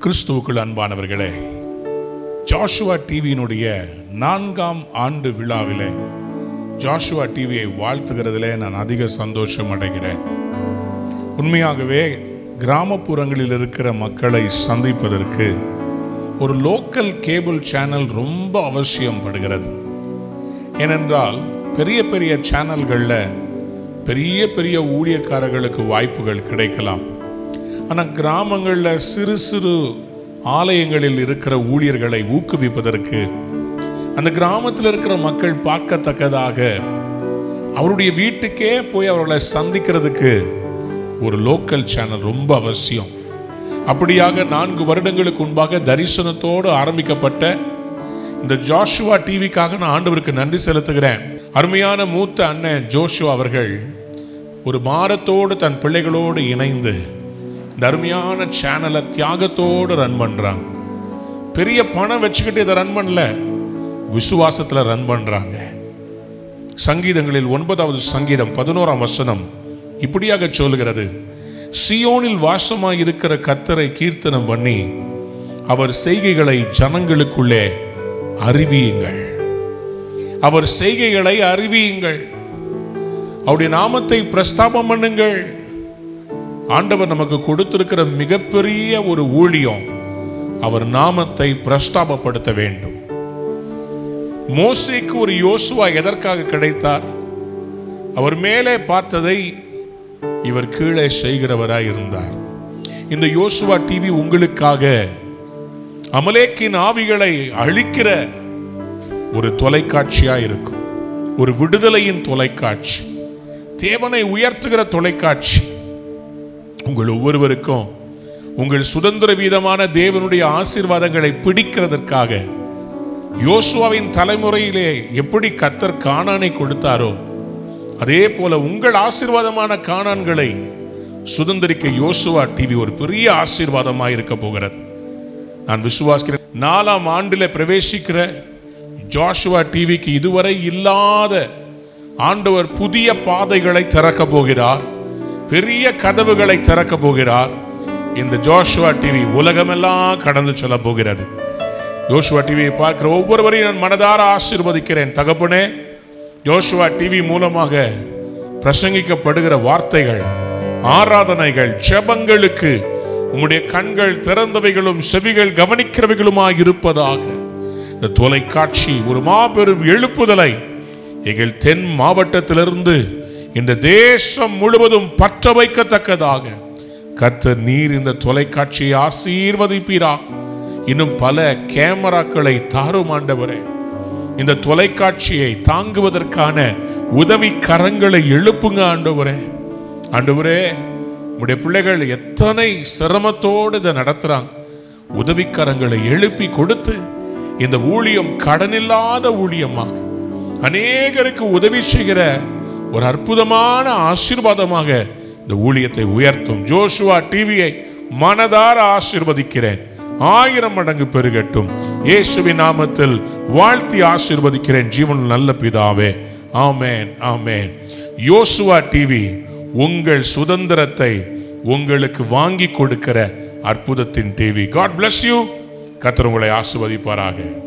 கிறிஸ்துவுக்குள் அன்பானவர்களே ஜாஷுவா டிவியினுடைய நான்காம் ஆண்டு விழாவிலே ஜாஷுவா டிவியை வாழ்த்துகிறதிலே நான் அதிக சந்தோஷம் அடைகிறேன் உண்மையாகவே கிராமப்புறங்களில் இருக்கிற மக்களை சந்திப்பதற்கு ஒரு லோக்கல் கேபிள் சேனல் ரொம்ப அவசியம் படுகிறது ஏனென்றால் பெரிய பெரிய சேனல்களில் பெரிய பெரிய ஊழியக்காரர்களுக்கு வாய்ப்புகள் கிடைக்கலாம் ஆனால் கிராமங்களில் சிறு சிறு ஆலயங்களில் இருக்கிற ஊழியர்களை ஊக்குவிப்பதற்கு அந்த கிராமத்தில் இருக்கிற மக்கள் பார்க்கத்தக்கதாக அவருடைய வீட்டுக்கே போய் அவர்களை சந்திக்கிறதுக்கு ஒரு லோக்கல் சேனல் ரொம்ப அவசியம் அப்படியாக நான்கு வருடங்களுக்கு முன்பாக தரிசனத்தோடு ஆரம்பிக்கப்பட்ட இந்த ஜாஷுவா டிவிக்காக நான் ஆண்டவருக்கு நன்றி செலுத்துகிறேன் அருமையான மூத்த அண்ணன் ஜோஷுவா அவர்கள் ஒரு பாரத்தோடு தன் பிள்ளைகளோடு இணைந்து இந்த அருமையான சேனலை தியாகத்தோடு ரன் பண்றாங்க பெரிய பணம் வச்சுக்கிட்டு இதை ரன் பண்ணல விசுவாசத்துல ரன் பண்றாங்க சங்கீதங்களில் ஒன்பதாவது சங்கீதம் பதினோராம் வசனம் இப்படியாக சொல்லுகிறது சியோனில் வாசமாய் இருக்கிற கத்தரை கீர்த்தனம் பண்ணி அவர் செய்கைகளை ஜனங்களுக்குள்ளே அறிவியுங்கள் அவர் செய்கைகளை அறிவியுங்கள் அவருடைய நாமத்தை பிரஸ்தாபம் பண்ணுங்கள் ஆண்டவர் நமக்கு கொடுத்திருக்கிற மிகப்பெரிய ஒரு ஊழியம் அவர் நாமத்தை பிரஸ்தாபப்படுத்த வேண்டும் மோசேக்கு ஒரு யோசுவா எதற்காக கிடைத்தார் அவர் மேலே பார்த்ததை இவர் கீழே செய்கிறவராய் இருந்தார் இந்த யோசுவா டிவி உங்களுக்காக அமலேக்கின் ஆவிகளை அழிக்கிற ஒரு தொலைக்காட்சியா இருக்கும் ஒரு விடுதலையின் தொலைக்காட்சி தேவனை உயர்த்துகிற தொலைக்காட்சி உங்கள் ஒவ்வொருவருக்கும் உங்கள் சுதந்திர வீதமான தேவனுடைய ஆசீர்வாதங்களை பிடிக்கிறதற்காக யோசுவாவின் தலைமுறையிலே எப்படி கத்தர் காணானை கொடுத்தாரோ அதே போல உங்கள் ஆசீர்வாதமான காணான்களை சுதந்திரிக்க யோசுவா டிவி ஒரு பெரிய ஆசீர்வாதமாக இருக்க போகிறது நான் விசுவாசிக்கிறேன் நாலாம் ஆண்டில் பிரவேசிக்கிற ஜாஷுவா டிவிக்கு இதுவரை இல்லாத ஆண்டவர் புதிய பாதைகளை திறக்க போகிறார் பெரிய கதவுகளை திறக்க போகிறார் இந்த ஜோஷுவா டிவி உலகமெல்லாம் கடந்து செல்ல போகிறது யோசுவா டிவியை பார்க்கிற ஒவ்வொருவரையும் நான் மனதார ஆசீர்வதிக்கிறேன் தகப்பனே யோசுவா டிவி மூலமாக பிரசங்கிக்கப்படுகிற வார்த்தைகள் ஆராதனைகள் ஜெபங்களுக்கு உம்முடைய கண்கள் திறந்தவைகளும் செவிகள் கவனிக்கிறவைகளுமாய் இருப்பதாக இந்த தொலைக்காட்சி ஒரு மாபெரும் எழுப்புதலை எங்கள் தென் மாவட்டத்திலிருந்து இந்த தேசம் முழுவதும் பற்ற வைக்கத்தக்கதாக கர்த்தர் நீர் இந்த தொலைக்காட்சியை ஆசீர்வதிப்பீரா இன்னும் பல கேமராக்களை தாரும் ஆண்டவரே இந்த தொலைக்காட்சியை தாங்குவதற்கான உதவி கரங்களை எழுப்புங்க ஆண்டவரே ஆண்டவரே உடைய பிள்ளைகள் எத்தனை சிரமத்தோடு இதை நடத்துறாங்க உதவிக்கரங்களை எழுப்பி கொடுத்து இந்த ஊழியம் கடனில்லாத ஊழியமாக அநேகருக்கு உதவி செய்கிற ஒரு அற்புதமான ஆசீர்வாதமாக இந்த ஊழியத்தை உயர்த்தும் ஜோஷுவா டிவியை மனதார ஆசீர்வதிக்கிறேன் ஆயிரம் மடங்கு பெருகட்டும் இயேசுவின் நாமத்தில் வாழ்த்தி ஆசீர்வதிக்கிறேன் ஜீவன் நல்ல பிதாவே ஆமேன் ஆமேன் யோசுவா டிவி உங்கள் சுதந்திரத்தை உங்களுக்கு வாங்கி கொடுக்கிற அற்புதத்தின் டிவி காட் bless யூ கர்த்தர் உங்களை ஆசீர்வதிப்பாராக